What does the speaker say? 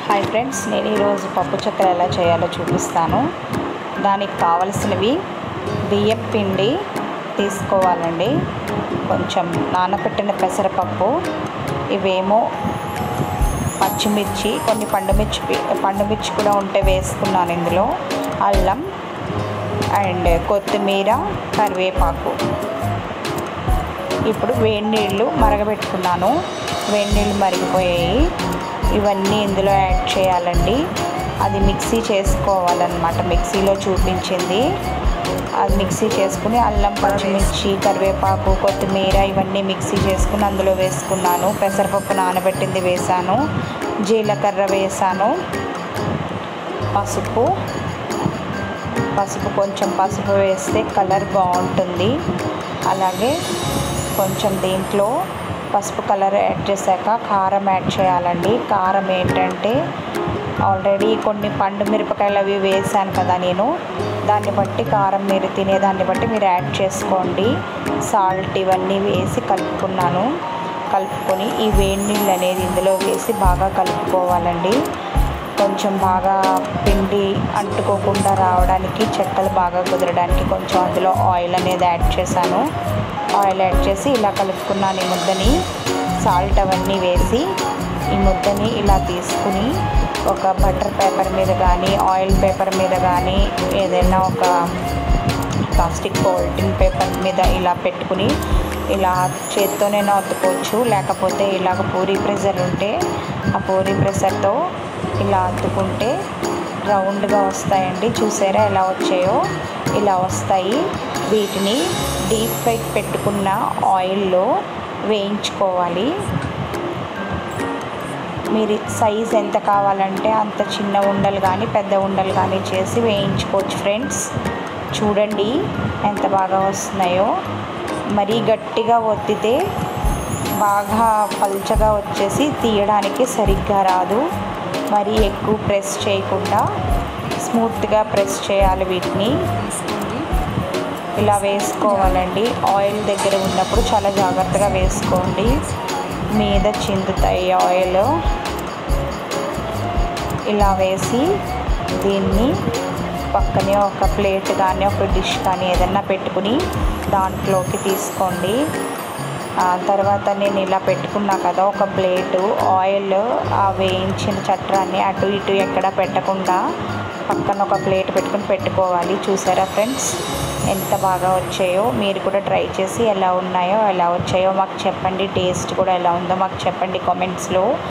hi friends నేను ఈరోజు పప్పు చక్కెర ఎలా చేయాలో చూపిస్తాను దానికి కావలసినవి బియ్యం పిండి తీసుకోవాలండి కొంచెం నానబెట్టిన పెసరపప్పు ఇవేమో పచ్చిమిర్చి కొన్ని పండుమిర్చి పి- పండుమిర్చి కూడా ఉంటే వేసుకున్నాను ఇందులో అల్లం అండ్ కొత్తిమీర కరివేపాకు ఇప్పుడు వేడి నీళ్ళు మరగబెట్టుకున్నాను వేడి నీళ్ళు మరిగిపోయాయి ఇవన్నీ ఇందులో యాడ్ చేయాలండి అది మిక్సీ చేసుకోవాలన్నమాట మిక్సీలో చూపించింది అది మిక్సీ చేసుకుని అల్లం పచ్చిమిర్చి కరివేపాకు కొత్తిమీర ఇవన్నీ మిక్సీ చేసుకుని అందులో వేసుకున్నాను పెసరపప్పు నానబెట్టింది వేసాను జీలకర్ర వేసాను పసుపు పసుపు కొంచెం పసుపు వేస్తే కలర్ బాగుంటుంది అలాగే కొంచెం దీంట్లో పసుపు కలర్ యాడ్ చేశాక కారం యాడ్ చేయాలండి కారం ఏంటంటే ఆల్రెడీ కొన్ని పండు మిరపకాయలు అవి వేసాను కదా నేను దాన్ని బట్టి కారం మీరు తినేదాన్ని బట్టి మీరు యాడ్ చేసుకోండి సాల్ట్ ఇవన్నీ వేసి కలుపుకున్నాను కలుపుకొని ఈ వేడి నీళ్ళు అనేది ఇందులో వేసి బాగా కలుపుకోవాలండి కొంచెం బాగా పిండి అంటుకోకుండా రావడానికి చెక్కలు బాగా కుదరడానికి కొంచెం అందులో ఆయిల్ అనేది యాడ్ చేశాను ఆయిల్ యాడ్ చేసి ఇలా కలుపుకున్నాను ఈ ముద్దని సాల్ట్ అవన్నీ వేసి ఈ ముద్దని ఇలా తీసుకుని ఒక బటర్ పేపర్ మీద కానీ ఆయిల్ పేపర్ మీద కానీ ఏదైనా ఒక ప్లాస్టిక్ పాలిథిన్ పేపర్ మీద ఇలా పెట్టుకుని ఇలా చేత్తోనైనా అద్దుకోవచ్చు లేకపోతే ఇలాగ పూరీ ప్రెషర్ ఉంటే ఆ పూరీ ప్రెషర్తో ఇలా అద్దుకుంటే రౌండ్గా వస్తాయండి చూసారా ఎలా వచ్చాయో ఇలా వస్తాయి వీటిని డీప్ ఫ్రై పెట్టుకున్న ఆయిల్లో వేయించుకోవాలి మీరు సైజ్ ఎంత కావాలంటే అంత చిన్న ఉండలు కానీ పెద్ద ఉండలు కానీ చేసి వేయించుకోవచ్చు ఫ్రెండ్స్ చూడండి ఎంత బాగా వస్తున్నాయో మరీ గట్టిగా ఒత్తితే బాగా పల్చగా వచ్చేసి తీయడానికి సరిగ్గా రాదు మరీ ఎక్కువ ప్రెస్ చేయకుండా స్మూత్గా ప్రెస్ చేయాలి వీటిని ఇలా వేసుకోవాలండి ఆయిల్ దగ్గర ఉన్నప్పుడు చాలా జాగ్రత్తగా వేసుకోండి మీద చిందుతాయి ఆయిల్ ఇలా వేసి దీన్ని పక్కనే ఒక ప్లేట్ కానీ ఒక డిష్ కానీ ఏదన్నా పెట్టుకుని దాంట్లోకి తీసుకోండి ఆ తర్వాత నేను ఇలా పెట్టుకున్నా కదా ఒక ప్లేటు ఆయిల్ ఆ వేయించిన చట్రాన్ని అటు ఇటు ఎక్కడ పెట్టకుండా పక్కన ఒక ప్లేట్ పెట్టుకుని పెట్టుకోవాలి చూసారా ఫ్రెండ్స్ ఎంత బాగా వచ్చాయో మీరు కూడా ట్రై చేసి ఎలా ఉన్నాయో ఎలా వచ్చాయో మాకు చెప్పండి టేస్ట్ కూడా ఎలా ఉందో మాకు చెప్పండి కామెంట్స్లో